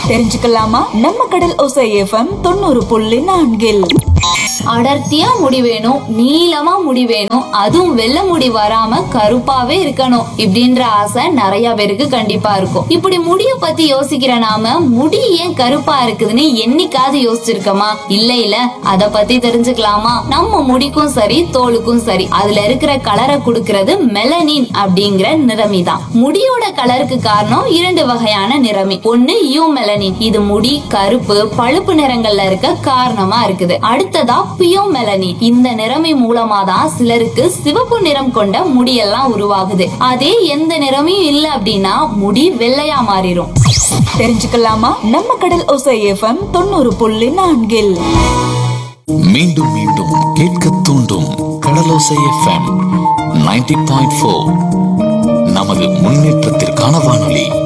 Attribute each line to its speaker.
Speaker 1: தெரிஞ்சுக்கலாமா நம்ம கடல் ஒசை எஃப்எம் தொண்ணூறு புள்ளி நான்கில்
Speaker 2: அடர்த்தியா முடி வேணும் நீளமா முடி வேணும் அதுவும் வெள்ளை முடி வராம கருப்பாவே இருக்கணும் இப்படின்ற ஆசை நிறைய பேருக்கு கண்டிப்பா இருக்கும் இப்படி முடிய பத்தி யோசிக்கிற நாம முடி ஏன் கருப்பா இருக்குதுன்னு என்னைக்காவது யோசிச்சிருக்கோமா இல்ல இல்ல அத பத்தி தெரிஞ்சுக்கலாமா நம்ம முடிக்கும் சரி தோலுக்கும் சரி அதுல இருக்கிற கலரை கொடுக்கறது மெலனின் அப்படிங்கிற நிறமி தான் முடியோட கலருக்கு காரணம் இரண்டு வகையான நிறமி ஒன்னு யூ மெலனின் இது முடி கருப்பு பழுப்பு நிறங்கள்ல இருக்க காரணமா இருக்குது அடுத்ததா பியோ மெலனின் இந்த நிறமி மூலமா தான் சிலருக்கு சிவப்பு நிறம் கொண்ட முடியெல்லாம் உருவாகுது அதே எந்த நிறமையும் இல்ல அப்படின்னா முடி வெள்ளையா மாறிடும்
Speaker 1: தெரிஞ்சுக்கலாமா நம்ம கடல் ஒசை எஃப்எம் தொண்ணூறு புள்ளி நான்கில்
Speaker 3: மீண்டும் மீண்டும் கேட்க தூண்டும் Kadalosai FM ninety point four நமது முன்னேற்றத்திற்கான வானொலி